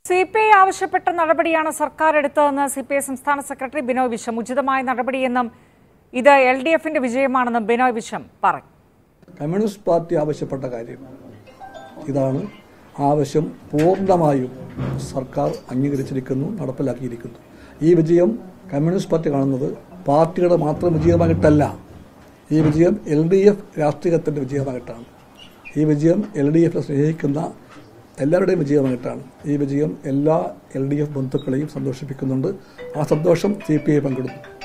C P I ആവശ്യപ്പെട്ട നടപടിയാണ് സർക്കാർ എടുത്തതെന്ന് സി പി ഐ സംസ്ഥാന സെക്രട്ടറി ബിനോയ് വിശ്വം ഉചിതമായ നടപടിയെന്നും ഇത് എൽ ഡി എഫിന്റെ വിജയമാണെന്നും ബിനോയ് വിശ്വം പറഞ്ഞു കമ്മ്യൂണിസ്റ്റ് പാർട്ടി ആവശ്യപ്പെട്ട കാര്യം ഇതാണ് ആവശ്യം പൂർണ്ണമായും സർക്കാർ അംഗീകരിച്ചിരിക്കുന്നു നടപ്പിലാക്കിയിരിക്കുന്നു ഈ വിജയം കമ്മ്യൂണിസ്റ്റ് പാർട്ടി കാണുന്നത് പാർട്ടിയുടെ മാത്രം വിജയമായിട്ടല്ല ഈ വിജയം എൽ ഡി എഫ് രാഷ്ട്രീയത്തിൻ്റെ വിജയമായിട്ടാണ് ഈ വിജയം എൽ ഡി എഫിനെ സ്നേഹിക്കുന്ന എല്ലാവരുടെയും വിജയമായിട്ടാണ് ഈ വിജയം എല്ലാ എൽ ഡി എഫ് ബന്ധുക്കളെയും സന്തോഷിപ്പിക്കുന്നുണ്ട് ആ സന്തോഷം സി പി ഐ പങ്കിടുന്നു